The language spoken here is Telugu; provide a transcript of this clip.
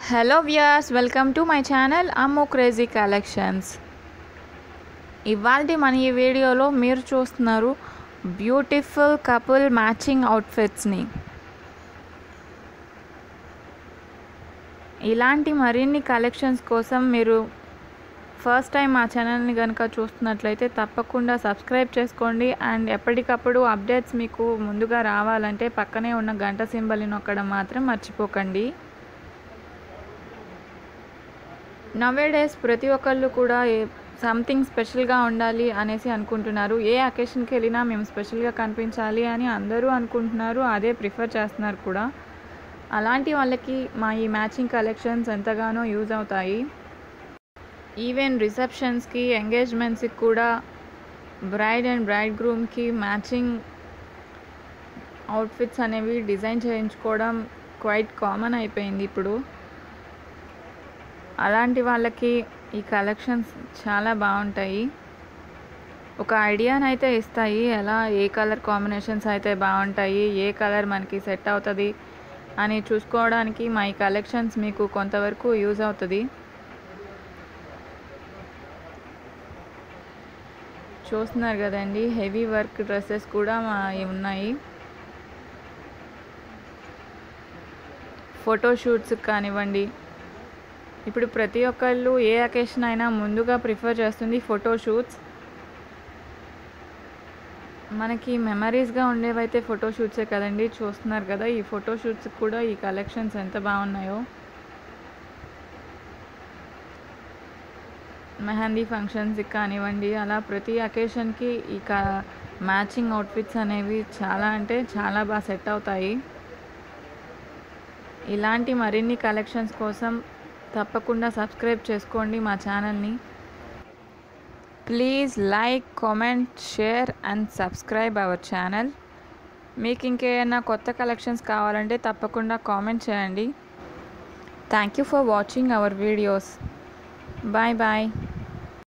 hello viewers welcome to my channel అమ్మో క్రేజీ కలెక్షన్స్ ఇవాళ మన ఈ వీడియోలో మీరు చూస్తున్నారు బ్యూటిఫుల్ కపుల్ మ్యాచింగ్ అవుట్ఫిట్స్ని ఇలాంటి మరిన్ని కలెక్షన్స్ కోసం మీరు ఫస్ట్ టైం మా ఛానల్ని కనుక చూస్తున్నట్లయితే తప్పకుండా సబ్స్క్రైబ్ చేసుకోండి అండ్ ఎప్పటికప్పుడు అప్డేట్స్ మీకు ముందుగా రావాలంటే పక్కనే ఉన్న గంట సింబల్ని నొక్కడం మాత్రం మర్చిపోకండి నవే డేస్ ప్రతి ఒక్కళ్ళు కూడా సంథింగ్ స్పెషల్గా ఉండాలి అనేసి అనుకుంటున్నారు ఏ అకేషన్కి వెళ్ళినా మేము స్పెషల్గా కనిపించాలి అని అందరూ అనుకుంటున్నారు అదే ప్రిఫర్ చేస్తున్నారు కూడా అలాంటి వాళ్ళకి మా ఈ మ్యాచింగ్ కలెక్షన్స్ ఎంతగానో యూజ్ అవుతాయి ఈవెన్ రిసెప్షన్స్కి ఎంగేజ్మెంట్స్కి కూడా బ్రైడ్ అండ్ బ్రైడ్ గ్రూమ్కి మ్యాచింగ్ అవుట్ఫిట్స్ అనేవి డిజైన్ చేయించుకోవడం క్వైట్ కామన్ అయిపోయింది ఇప్పుడు అలాంటి వాళ్ళకి ఈ కలెక్షన్స్ చాలా బాగుంటాయి ఒక ఐడియాని అయితే ఇస్తాయి ఎలా ఏ కలర్ కాంబినేషన్స్ అయితే బాగుంటాయి ఏ కలర్ మనకి సెట్ అవుతుంది అని చూసుకోవడానికి మా ఈ కలెక్షన్స్ మీకు కొంతవరకు యూజ్ అవుతుంది చూస్తున్నారు కదండి హెవీ వర్క్ డ్రెస్సెస్ కూడా మా ఉన్నాయి ఫోటోషూట్స్ కానివ్వండి ఇప్పుడు ప్రతి ఒక్కళ్ళు ఏ అకేషన్ అయినా ముందుగా ప్రిఫర్ చేస్తుంది ఫోటోషూట్స్ మనకి మెమరీస్గా ఉండేవైతే ఫోటోషూట్సే కదండి చూస్తున్నారు కదా ఈ ఫోటోషూట్స్ కూడా ఈ కలెక్షన్స్ ఎంత బాగున్నాయో మెహందీ ఫంక్షన్స్కి కానివ్వండి అలా ప్రతి అకేషన్కి ఈ కా మ్యాచింగ్ అవుట్ఫిట్స్ అనేవి చాలా అంటే చాలా బాగా సెట్ అవుతాయి ఇలాంటి మరిన్ని కలెక్షన్స్ కోసం తప్పకుండా సబ్స్క్రైబ్ చేసుకోండి మా ఛానల్ని please like comment share and subscribe our channel మీకు ఇంకేమైనా కొత్త కలెక్షన్స్ కావాలంటే తప్పకుండా కామెంట్ చేయండి thank you for watching our videos bye bye